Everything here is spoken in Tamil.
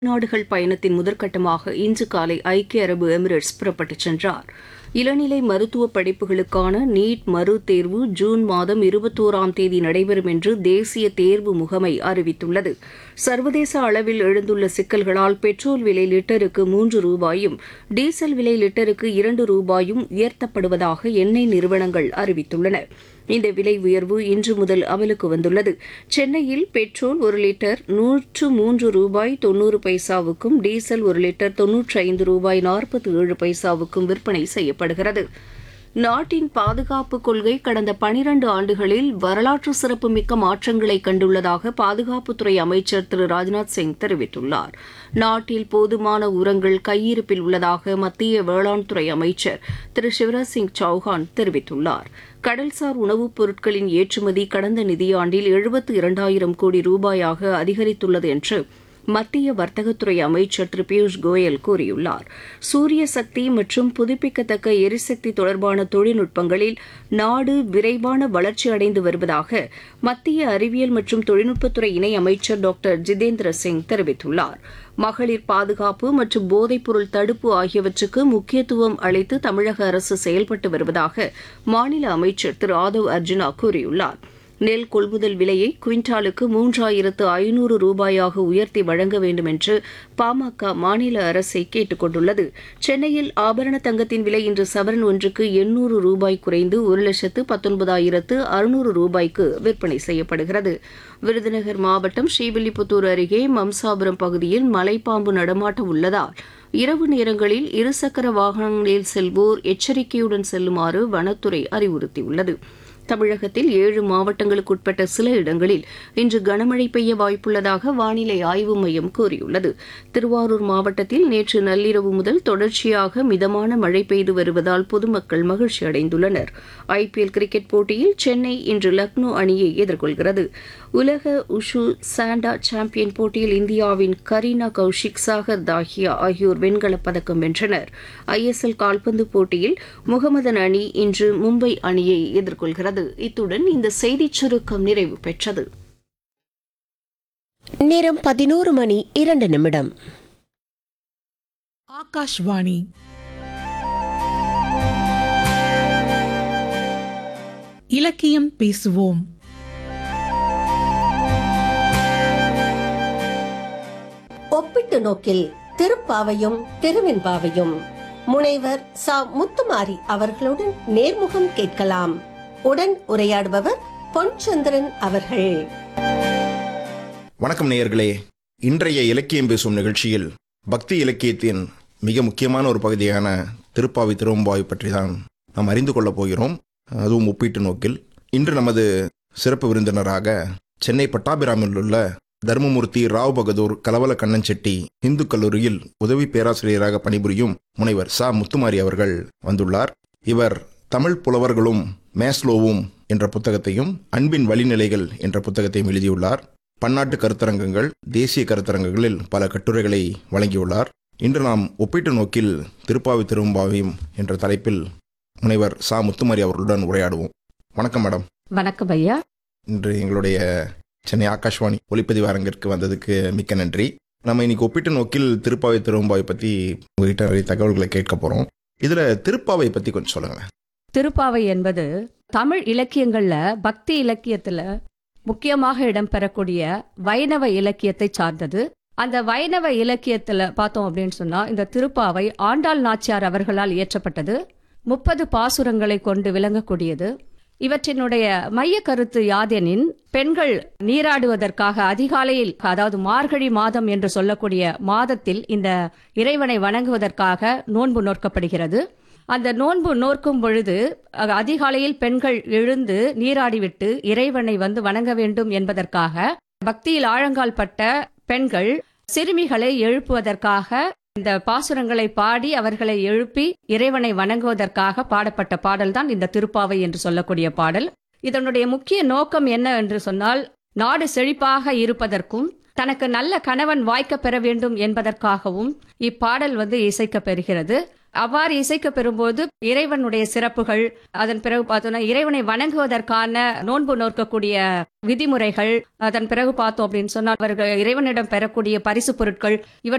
நாடுகள் பயணத்தின் முதற்கட்டமாக இன்று காலை ஐக்கிய அரபு எமிரேட்ஸ் புறப்பட்டுச் சென்றார் இளநிலை மருத்துவ படிப்புகளுக்கான நீட் மறு தேர்வு ஜூன் மாதம் இருபத்தோராம் தேதி நடைபெறும் என்று தேசிய தேர்வு முகமை அறிவித்துள்ளது சர்வதேச அளவில் எழுந்துள்ள சிக்கல்களால் பெட்ரோல் விலை லிட்டருக்கு மூன்று ரூபாயும் டீசல் விலை லிட்டருக்கு இரண்டு ரூபாயும் உயர்த்தப்படுவதாக எண்ணெய் நிறுவனங்கள் அறிவித்துள்ளன இந்த விலை உயர்வு இன்று முதல் அமலுக்கு வந்துள்ளது சென்னையில் பெட்ரோல் ஒரு லிட்டர் நூற்று மூன்று ரூபாய் தொன்னூறு பைசாவுக்கும் டீசல் ஒரு லிட்டர் தொன்னூற்றி ஐந்து ரூபாய் நாற்பத்தி ஏழு பைசாவுக்கும் விற்பனை செய்யப்படுகிறது நாட்டின் பாதுகாப்பு கொள்கை கடந்த பனிரண்டு ஆண்டுகளில் வரலாற்று சிறப்புமிக்க மாற்றங்களை கண்டுள்ளதாக பாதுகாப்புத்துறை அமைச்சர் திரு ராஜ்நாத் சிங் தெரிவித்துள்ளார் நாட்டில் போதுமான உரங்கள் கையிருப்பில் உள்ளதாக மத்திய வேளாண் துறை அமைச்சர் திரு சிவராஜ் சிங் சௌஹான் தெரிவித்துள்ளார் கடல்சார் உணவுப் பொருட்களின் ஏற்றுமதி கடந்த நிதியாண்டில் எழுபத்து இரண்டாயிரம் கோடி ரூபாயாக அதிகரித்துள்ளது என்று மத்திய வர்த்தகத்துறை அமைச்சர் திரு பியூஷ் கோயல் கூறியுள்ளார் சூரிய சக்தி மற்றும் புதுப்பிக்கத்தக்க எரிசக்தி தொடர்பான தொழில்நுட்பங்களில் நாடு விரைவான வளர்ச்சி அடைந்து வருவதாக மத்திய அறிவியல் மற்றும் தொழில்நுட்பத்துறை இணை அமைச்சர் டாக்டர் ஜிதேந்திர சிங் தெரிவித்துள்ளார் மகளிர் பாதுகாப்பு மற்றும் போதைப்பொருள் தடுப்பு ஆகியவற்றுக்கு முக்கியத்துவம் அளித்து தமிழக அரசு செயல்பட்டு வருவதாக மாநில அமைச்சர் திரு ஆதவ் அர்ஜுனா கூறியுள்ளார் நெல் கொள்முதல் விலையை குவிண்டாலுக்கு மூன்றாயிரத்து ஐநூறு ரூபாயாக உயர்த்தி வழங்க வேண்டும் என்று பாமக மாநில அரசை கேட்டுக் கொண்டுள்ளது சென்னையில் ஆபரண தங்கத்தின் விலை இன்று சவரன் ஒன்றுக்கு எண்ணூறு ரூபாய் குறைந்து ஒரு லட்சத்து பத்தொன்பதாயிரத்து அறுநூறு ரூபாய்க்கு விற்பனை செய்யப்படுகிறது விருதுநகர் மாவட்டம் ஸ்ரீவில்லிபுத்தூர் அருகே மம்சாபுரம் பகுதியில் மலைப்பாம்பு நடமாட்டம் உள்ளதால் இரவு நேரங்களில் இருசக்கர வாகனங்களில் செல்வோர் எச்சரிக்கையுடன் செல்லுமாறு வனத்துறை அறிவுறுத்தியுள்ளது தமிழகத்தில் ஏழு மாவட்டங்களுக்குட்பட்ட சில இடங்களில் இன்று கனமழை பெய்ய வாய்ப்புள்ளதாக வானிலை ஆய்வு மையம் கூறியுள்ளது திருவாரூர் மாவட்டத்தில் நேற்று நள்ளிரவு முதல் தொடர்ச்சியாக மிதமான மழை பெய்து வருவதால் பொதுமக்கள் மகிழ்ச்சி அடைந்துள்ளனர் ஐபிஎல் கிரிக்கெட் போட்டியில் சென்னை இன்று லக்னோ அணியை எதிர்கொள்கிறது உலக உஷு சாண்டா சாம்பியன் போட்டியில் இந்தியாவின் கரீனா கௌஷிக் சாகர் தாஹியா ஆகியோர் வெண்கலப் பதக்கம் வென்றனர் ஐஎஸ்எல் கால்பந்து போட்டியில் முகமதன் அணி இன்று மும்பை அணியை எதிர்கொள்கிறது இத்துடன் இந்த செய்திச் சுருக்கம் நிறைவு பெற்றது நேரம் பதினோரு மணி இரண்டு நிமிடம் ஆகாஷ்வாணி இலக்கியம் பேசுவோம் ஒப்பிட்டு நோக்கில் திருப்பாவையும் திருவெண்பாவையும் முனைவர் சா முத்துமாரி அவர்களுடன் நேர்முகம் கேட்கலாம் உடன் உரையாடுபவர் பொன்சந்திரன் அவர்கள் வணக்கம் நேயர்களே இன்றைய இலக்கியம் பேசும் நிகழ்ச்சியில் பக்தி இலக்கியத்தின் மிக முக்கியமான ஒரு பகுதியான திருப்பாவை திருவம்பாவை பற்றி தான் நாம் அறிந்து கொள்ளப் போகிறோம் அதுவும் ஒப்பீட்டு நோக்கில் இன்று நமது சிறப்பு விருந்தினராக சென்னை பட்டாபிராமில் உள்ள தர்மமூர்த்தி ராவ் பகதூர் கலவல கண்ணன் செட்டி இந்து கல்லூரியில் உதவி பேராசிரியராக பணிபுரியும் முனைவர் சா முத்துமாரி அவர்கள் வந்துள்ளார் இவர் தமிழ் புலவர்களும் மேஸ்லோவும் என்ற புத்தகத்தையும் அன்பின் வழிநிலைகள் என்ற புத்தகத்தையும் எழுதியுள்ளார் பன்னாட்டு கருத்தரங்கங்கள் தேசிய கருத்தரங்குகளில் பல கட்டுரைகளை வழங்கியுள்ளார் இன்று நாம் ஒப்பீட்டு நோக்கில் திருப்பாவி திரும்பாவியும் என்ற தலைப்பில் முனைவர் சா முத்துமாரி அவர்களுடன் உரையாடுவோம் வணக்கம் மேடம் வணக்கம் ஐயா இன்று எங்களுடைய சென்னை ஆகாஷ்வாணி ஒளிப்பதிவு அரங்கிற்கு வந்ததுக்கு மிக்க நன்றி நம்ம இன்னைக்கு ஒப்பீட்டு நோக்கில் திருப்பாவை திரும்பாவை பற்றி உங்ககிட்ட நிறைய தகவல்களை கேட்க போகிறோம் இதில் திருப்பாவை பற்றி கொஞ்சம் சொல்லுங்களேன் திருப்பாவை என்பது தமிழ் இலக்கியங்கள்ல பக்தி இலக்கியத்துல முக்கியமாக இடம்பெறக்கூடிய வைணவ இலக்கியத்தை சார்ந்தது அந்த வைணவ இலக்கியத்துல பார்த்தோம் அப்படின்னு சொன்னா இந்த திருப்பாவை ஆண்டாள் நாச்சியார் அவர்களால் இயற்றப்பட்டது முப்பது பாசுரங்களை கொண்டு விளங்கக்கூடியது இவற்றினுடைய மைய கருத்து யாதெனின் பெண்கள் நீராடுவதற்காக அதிகாலையில் அதாவது மார்கழி மாதம் என்று சொல்லக்கூடிய மாதத்தில் இந்த இறைவனை வணங்குவதற்காக நோன்பு நோக்கப்படுகிறது அந்த நோன்பு நோக்கும் பொழுது அஹ், அதிகாலையில் பெண்கள் எழுந்து நீராடிவிட்டு இறைவனை வந்து வணங்க வேண்டும் என்பதற்காக பக்தியில் ஆழங்கால் பட்ட பெண்கள் சிறுமிகளை எழுப்புவதற்காக இந்த பாசுரங்களை பாடி அவர்களை எழுப்பி இறைவனை வணங்குவதற்காக பாடப்பட்ட பாடல்தான் இந்த திருப்பாவை என்று சொல்லக்கூடிய பாடல் இதனுடைய முக்கிய நோக்கம் என்ன என்று சொன்னால் நாடு செழிப்பாக இருப்பதற்கும் தனக்கு நல்ல கணவன் வாய்க்க பெற வேண்டும் என்பதற்காகவும் இப்பாடல் வந்து இசைக்க பெறுகிறது அவ்வாறு இசைக்க பெறும்போது இறைவனுடைய சிறப்புகள் அதன் பிறகு பார்த்தோம்னா இறைவனை வணங்குவதற்கான நோன்பு நோக்கக்கூடிய விதிமுறைகள் அதன் பிறகு பார்த்தோம் அப்படின்னு சொன்னால் அவர்கள் இறைவனிடம் பெறக்கூடிய பரிசு பொருட்கள் இவற்றை